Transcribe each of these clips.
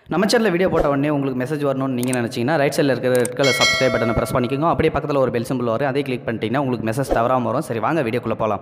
நம்ம சேனலில் வீடியோ போட்ட உடனே உங்களுக்கு மெசேஜ் வரணும்னு நீங்கள் நினச்சிங்கன்னா ரைட் சைடில் இருக்கிற ரெட் கலர் சப்ஸ்கிரைப் பட்டனை ப்ரெஸ் பண்ணிக்கோங்க அப்படியே பக்கத்தில் ஒரு பெல் சிம்பிள் வரும் அதே கிளிக் பண்ணிட்டீங்கன்னா உங்களுக்கு மெசேஜ் தவறாமல் வரும் சரி வாங்க வீடியோக்குள்ளே போகலாம்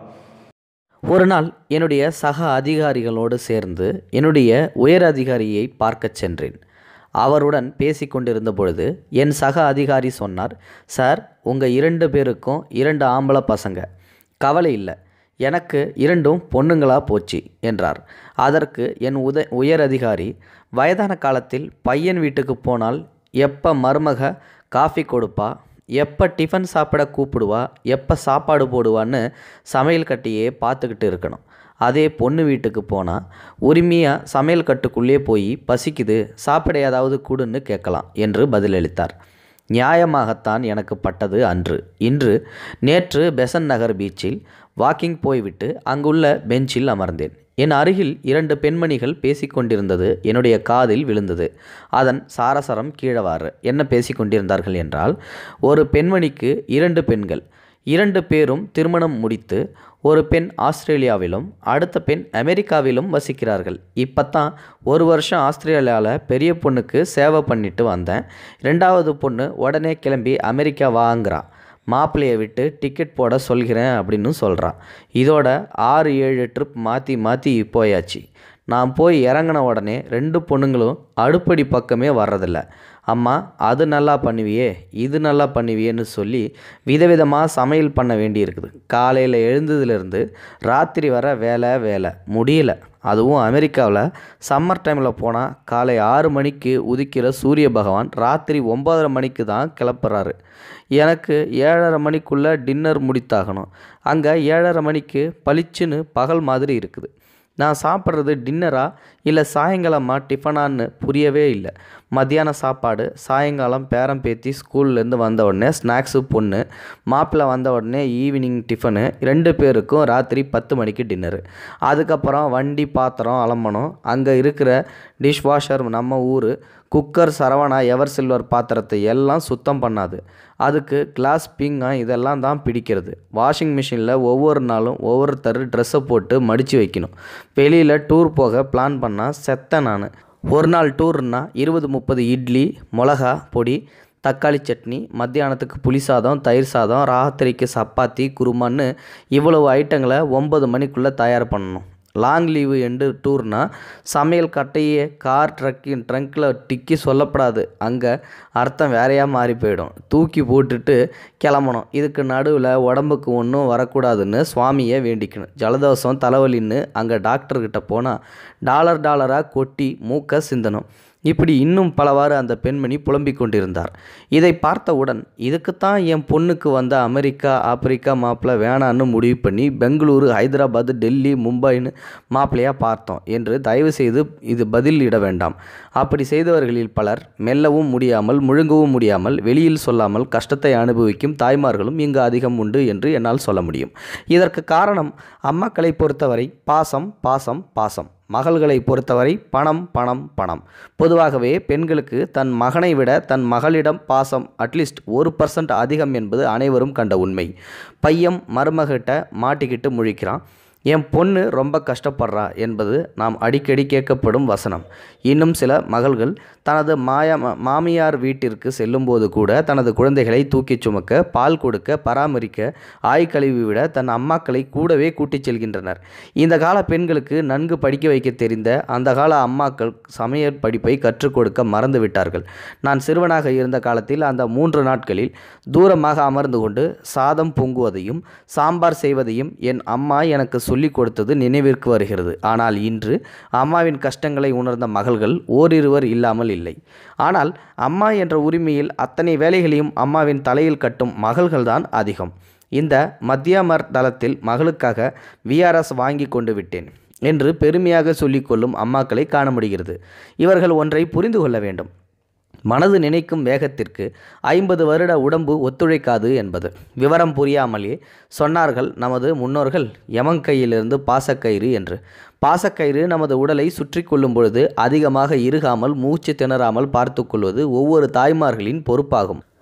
ஒரு நாள் என்னுடைய சக அதிகாரிகளோடு சேர்ந்து என்னுடைய உயர் அதிகாரியை பார்க்கச் சென்றேன் அவருடன் பேசி கொண்டிருந்த பொழுது என் சக அதிகாரி சொன்னார் சார் உங்கள் இரண்டு பேருக்கும் இரண்டு ஆம்பளை பசங்க கவலை இல்லை எனக்கு இரண்டும் பொண்ணுங்களா போச்சு என்றார் அதற்கு என் உத உயர் அதிகாரி வயதான காலத்தில் பையன் வீட்டுக்கு போனால் எப்போ மருமக காஃபி கொடுப்பா எப்போ டிஃபன் சாப்பிட கூப்பிடுவா எப்போ சாப்பாடு போடுவான்னு சமையல் கட்டியே பார்த்துக்கிட்டு இருக்கணும் அதே பொண்ணு வீட்டுக்கு போனால் உரிமையாக சமையல் கட்டுக்குள்ளே போய் பசிக்குது சாப்பிட ஏதாவது கூடுன்னு கேட்கலாம் என்று பதிலளித்தார் நியாயமாகத்தான் எனக்கு பட்டது அன்று இன்று நேற்று பெசன் நகர் பீச்சில் வாக்கிங் போய்விட்டு அங்குள்ள பெஞ்சில் அமர்ந்தேன் என் அருகில் இரண்டு பெண்மணிகள் பேசிக்கொண்டிருந்தது என்னுடைய காதில் விழுந்தது அதன் சாரசரம் கீழவாறு என்ன பேசிக்கொண்டிருந்தார்கள் என்றால் ஒரு பெண்மணிக்கு இரண்டு பெண்கள் இரண்டு பேரும் திருமணம் முடித்து ஒரு பெண் ஆஸ்திரேலியாவிலும் அடுத்த பெண் அமெரிக்காவிலும் வசிக்கிறார்கள் இப்போத்தான் ஒரு வருஷம் ஆஸ்திரேலியாவில் பெரிய பொண்ணுக்கு சேவை பண்ணிட்டு வந்தேன் ரெண்டாவது பொண்ணு உடனே கிளம்பி அமெரிக்கா வாங்குறா மாப்பிள்ளையை விட்டு டிக்கெட் போட சொல்கிறேன் அப்படின்னு சொல்கிறான் இதோட ஆறு ஏழு ட்ரிப் மாற்றி மாற்றி போயாச்சு நான் போய் இறங்கின உடனே ரெண்டு பொண்ணுங்களும் அடுப்படி பக்கமே வர்றதில்ல அம்மா அது நல்லா பண்ணுவியே இது நல்லா பண்ணுவியேன்னு சொல்லி விதவிதமாக சமையல் பண்ண வேண்டியிருக்குது காலையில் எழுந்ததுலேருந்து ராத்திரி வர வேலை வேலை முடியல அதுவும் அமெரிக்காவில் சம்மர் டைமில் போனால் காலை ஆறு மணிக்கு உதிக்கிற சூரிய பகவான் ராத்திரி ஒம்பதரை மணிக்கு தான் கிளப்புறாரு எனக்கு ஏழரை மணிக்குள்ளே டின்னர் முடித்தாகணும் அங்கே ஏழரை மணிக்கு பளிச்சுன்னு பகல் மாதிரி இருக்குது நான் சாப்பிட்றது டின்னரா இல்லை சாயங்காலமா டிஃபனான்னு புரியவே இல்லை மத்தியான சாப்பாடு சாயங்காலம் பேரம் பேத்தி ஸ்கூல்லேருந்து வந்த உடனே ஸ்நாக்ஸு பொண்ணு மாப்பிள்ளை வந்த உடனே ஈவினிங் டிஃபனு ரெண்டு பேருக்கும் ராத்திரி பத்து மணிக்கு டின்னரு அதுக்கப்புறம் வண்டி பாத்திரம் அலம்பணும் அங்கே இருக்கிற டிஷ்வாஷர் நம்ம ஊர் குக்கர் சரவணா எவர் சில்வர் பாத்திரத்தை எல்லாம் சுத்தம் பண்ணாது அதுக்கு கிளாஸ் பிங்கா இதெல்லாம் தான் பிடிக்கிறது வாஷிங் மிஷினில் ஒவ்வொரு நாளும் ஒவ்வொருத்தர் ட்ரெஸ்ஸை போட்டு மடித்து வைக்கணும் வெளியில் டூர் போக பிளான் பண்ணால் செத்தேன் நான் ஒரு நாள் டூர்னா இருபது முப்பது இட்லி மிளகா பொடி தக்காளி சட்னி மத்தியானத்துக்கு புளி சாதம் தயிர் சாதம் ராத்திரிக்கு சப்பாத்தி குருமான்னு இவ்வளவு ஐட்டங்களை ஒம்பது மணிக்குள்ளே தயார் பண்ணணும் லாங் லீவு எண்டு டூர்னா சமையல் கட்டையே கார் ட்ரக்கி ட்ரங்க்கில் டிக்கி சொல்லப்படாது அங்கே அர்த்தம் வேறையாக மாறி போயிடும் தூக்கி போட்டுட்டு கிளம்பணும் இதுக்கு நடுவில் உடம்புக்கு ஒன்றும் வரக்கூடாதுன்னு சுவாமியை வேண்டிக்கணும் ஜலதோஷம் தலைவலின்னு அங்கே டாக்டர்கிட்ட போனால் டாலர் டாலராக கொட்டி மூக்க சிந்தணும் இப்படி இன்னும் பலவாறு அந்த பெண்மணி புலம்பிக் கொண்டிருந்தார் இதை பார்த்தவுடன் இதுக்குத்தான் என் பொண்ணுக்கு வந்த அமெரிக்கா ஆப்பிரிக்கா மாப்பிள்ளை வேணான்னு முடிவு பண்ணி பெங்களூரு ஹைதராபாத் டெல்லி மும்பைன்னு மாப்பிள்ளையாக பார்த்தோம் என்று தயவு செய்து இது பதில் இட வேண்டாம் அப்படி செய்தவர்களில் பலர் மெல்லவும் முடியாமல் முழுங்கவும் முடியாமல் வெளியில் சொல்லாமல் கஷ்டத்தை அனுபவிக்கும் தாய்மார்களும் இங்கு அதிகம் உண்டு என்று என்னால் சொல்ல முடியும் இதற்கு காரணம் அம்மாக்களை பொறுத்தவரை பாசம் பாசம் பாசம் மகள்களை பொறுத்தவரை பணம் பணம் பணம் பொதுவாகவே பெண்களுக்கு தன் மகனை விட தன் மகளிடம் பாசம் அட்லீஸ்ட் ஒரு பர்சன்ட் அதிகம் என்பது அனைவரும் கண்ட உண்மை பையன் மருமகிட்ட மாட்டிக்கிட்டு முழிக்கிறான் என் பொண்ணு ரொம்ப கஷ்டப்படுறா என்பது நாம் அடிக்கடி கேட்கப்படும் வசனம் இன்னும் சில மகள்கள் தனது மாய மாமியார் வீட்டிற்கு செல்லும்போது கூட தனது குழந்தைகளை தூக்கிச் சுமக்க பால் கொடுக்க பராமரிக்க ஆய் கழுவி விட தன் அம்மாக்களை கூடவே கூட்டிச் செல்கின்றனர் இந்த கால பெண்களுக்கு நன்கு படிக்க வைக்க தெரிந்த அந்த கால அம்மாக்கள் சமையல் படிப்பை கற்றுக் கொடுக்க மறந்து விட்டார்கள் நான் சிறுவனாக இருந்த காலத்தில் அந்த மூன்று நாட்களில் தூரமாக அமர்ந்து கொண்டு சாதம் பொங்குவதையும் சாம்பார் செய்வதையும் என் அம்மா எனக்கு சொல்லிக் கொடுத்தது நினைவிற்கு வருகிறது ஆனால் இன்று அம்மாவின் கஷ்டங்களை உணர்ந்த மகள்கள் ஓரிருவர் இல்லாமல் இல்லை ஆனால் அம்மா என்ற உரிமையில் அத்தனை வேலைகளையும் அம்மாவின் தலையில் கட்டும் மகள்கள்தான் அதிகம் இந்த மத்தியமர் தளத்தில் மகளுக்காக விஆர்எஸ் வாங்கி கொண்டு விட்டேன் என்று பெருமையாக சொல்லிக்கொள்ளும் அம்மாக்களை காண முடிகிறது இவர்கள் ஒன்றை புரிந்து கொள்ள வேண்டும் மனது நினைக்கும் வேகத்திற்கு ஐம்பது வருட உடம்பு ஒத்துழைக்காது என்பது விவரம் புரியாமலே சொன்னார்கள் நமது முன்னோர்கள் யமங்கையிலிருந்து பாசக்கயிறு என்று பாசக்கயிறு நமது உடலை சுற்றி கொள்ளும் பொழுது அதிகமாக இறுகாமல் மூச்சு திணறாமல் பார்த்து கொள்வது ஒவ்வொரு தாய்மார்களின் பொறுப்பாகும்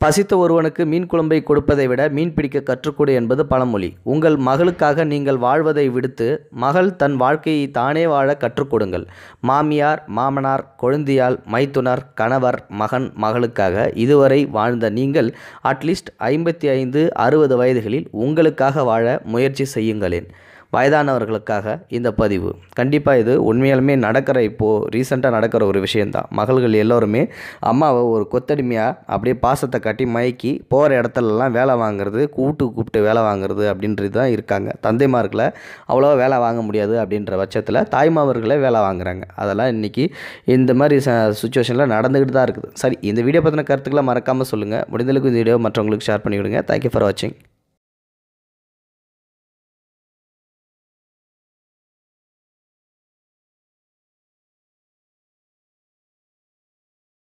பசித்த ஒருவனுக்கு மீன் குழம்பை கொடுப்பதை விட மீன் பிடிக்க கற்றுக்கொடு என்பது பழமொழி உங்கள் மகளுக்காக நீங்கள் வாழ்வதை விடுத்து மகள் தன் வாழ்க்கையை தானே வாழ கற்றுக் கொடுங்கள் மாமியார் மாமனார் கொழுந்தியால் மைத்துனர் கணவர் மகன் மகளுக்காக இதுவரை வாழ்ந்த நீங்கள் அட்லீஸ்ட் ஐம்பத்தி ஐந்து அறுபது வயதுகளில் உங்களுக்காக வாழ முயற்சி செய்யுங்களேன் வயதானவர்களுக்காக இந்த பதிவு கண்டிப்பாக இது உண்மையாலுமே நடக்கிற இப்போது ரீசெண்டாக நடக்கிற ஒரு விஷயந்தான் மகள்கள் எல்லோருமே அம்மாவை ஒரு கொத்தடிமையாக அப்படியே பாசத்தை காட்டி மயக்கி போகிற இடத்துலலாம் வேலை வாங்குறது கூட்டு கூப்பிட்டு வேலை வாங்குறது அப்படின்றது தான் இருக்காங்க தந்தைமார்களை அவ்வளோவா வேலை வாங்க முடியாது அப்படின்ற பட்சத்தில் தாய்மார்களே வேலை வாங்குறாங்க அதெல்லாம் இன்றைக்கி இந்த மாதிரி ச சுச்சுவேஷனில் நடந்துக்கிட்டு தான் இருக்குது சரி இந்த வீடியோ பற்றின கருத்துக்களை மறக்காமல் சொல்லுங்கள் முடிந்தளவுக்கு இந்த வீடியோ மற்றவங்களுக்கு ஷேர் பண்ணி விடுங்க தேங்க்யூ ஃபார் வாட்சிங்